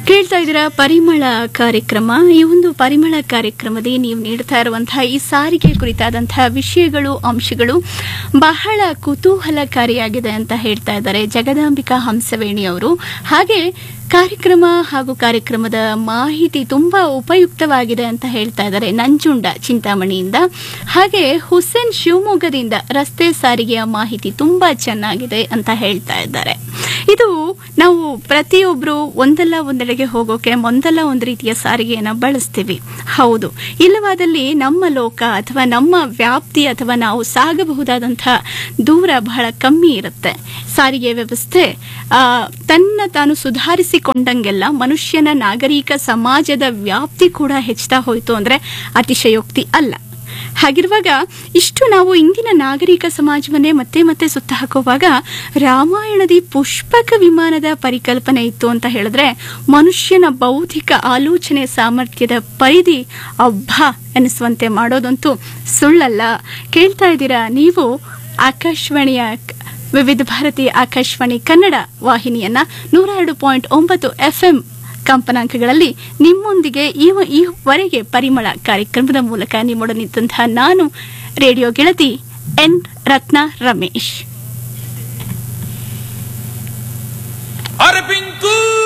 ಕೇಳ್ತಾ ಇದ್ದೀರಾ ಪರಿಮಳ ಕಾರ್ಯಕ್ರಮ ಈ ಒಂದು ಪರಿಮಳ ಕಾರ್ಯಕ್ರಮದಲ್ಲಿ ನೀವು ನೀಡ್ತಾ ಇರುವಂತಹ ಈ ಸಾರಿಗೆ ಕುರಿತಾದಂತಹ ವಿಷಯಗಳು ಅಂಶಗಳು ಬಹಳ ಕುತೂಹಲಕಾರಿಯಾಗಿದೆ ಅಂತ ಹೇಳ್ತಾ ಇದ್ದಾರೆ ಜಗದಾಂಬಿಕಾ ಹಂಸವೇಣಿ ಅವರು ಹಾಗೆ ಕಾರ್ಯಕ್ರಮ ಹಾಗೂ ಕಾರ್ಯಕ್ರಮದ ಮಾಹಿತಿ ತುಂಬಾ ಉಪಯುಕ್ತವಾಗಿದೆ ಅಂತ ಹೇಳ್ತಾ ಇದ್ದಾರೆ ನಂಜುಂಡ ಚಿಂತಾಮಣಿಯಿಂದ ಹಾಗೆ ಹುಸೇನ್ ಶಿವಮೊಗ್ಗದಿಂದ ರಸ್ತೆ ಸಾರಿಗೆಯ ಮಾಹಿತಿ ತುಂಬಾ ಚೆನ್ನಾಗಿದೆ ಅಂತ ಹೇಳ್ತಾ ಇದ್ದಾರೆ ಇದು ನಾವು ಪ್ರತಿಯೊಬ್ಬರು ಒಂದಲ್ಲ ಒಂದೆಡೆಗೆ ಹೋಗೋಕೆ ಒಂದಲ್ಲ ಒಂದು ರೀತಿಯ ಸಾರಿಗೆಯನ್ನು ಬಳಸ್ತೀವಿ ಹೌದು ಇಲ್ಲವಾದಲ್ಲಿ ನಮ್ಮ ಲೋಕ ಅಥವಾ ನಮ್ಮ ವ್ಯಾಪ್ತಿ ಅಥವಾ ನಾವು ಸಾಗಬಹುದಾದಂತಹ ದೂರ ಬಹಳ ಕಮ್ಮಿ ಇರುತ್ತೆ ಸಾರಿಗೆ ವ್ಯವಸ್ಥೆ ಆ, ತನ್ನ ತಾನು ಸುಧಾರಿಸಿಕೊಂಡಂಗೆಲ್ಲ ಮನುಷ್ಯನ ನಾಗರಿಕ ಸಮಾಜದ ವ್ಯಾಪ್ತಿ ಕೂಡ ಹೆಚ್ಚುತ್ತಾ ಹೋಯಿತು ಅಂದ್ರೆ ಅತಿಶಯೋಕ್ತಿ ಅಲ್ಲ ಹಾಗಿರುವಾಗ ಇಷ್ಟು ನಾವು ಇಂದಿನ ನಾಗರಿಕ ಸಮಾಜವನ್ನೇ ಮತ್ತೆ ಮತ್ತೆ ಸುತ್ತ ಹಾಕುವಾಗ ರಾಮಾಯಣದಿ ಪುಷ್ಪಕ ವಿಮಾನದ ಪರಿಕಲ್ಪನೆ ಇತ್ತು ಅಂತ ಹೇಳಿದ್ರೆ ಮನುಷ್ಯನ ಬೌದ್ಧಿಕ ಆಲೋಚನೆ ಸಾಮರ್ಥ್ಯದ ಪರಿಧಿ ಅಬ್ಬ ಎನಿಸುವಂತೆ ಮಾಡೋದಂತೂ ಸುಳ್ಳಲ್ಲ ಕೇಳ್ತಾ ಇದ್ದೀರಾ ನೀವು ಆಕಾಶವಾಣಿಯ ಕ- ವಿವಿಧ ಭಾರತಿ ಆಕಾಶವಾಣಿ ಕನ್ನಡ ವಾಹಿನಿಯನ್ನ ನೂರ ಎರಡು ಪಾಯಿಂಟ್ ಒಂಬತ್ತು ಎಫ್ಎಂ ಕಂಪನಾಂಕಗಳಲ್ಲಿ ನಿಮ್ಮೊಂದಿಗೆ ಈ- ಈವರೆಗೆ ಪರಿಮಳ ಕಾರ್ಯಕ್ರಮದ ಮೂಲಕ ನಿಮ್ಮೊಡನಿದ್ದಂತಹ ನಾನು ರೇಡಿಯೋ ಗೆಳತಿ ಎನ್ ರತ್ನ ರಮೇಶ್ ಅರೆ ಪಿಂಕು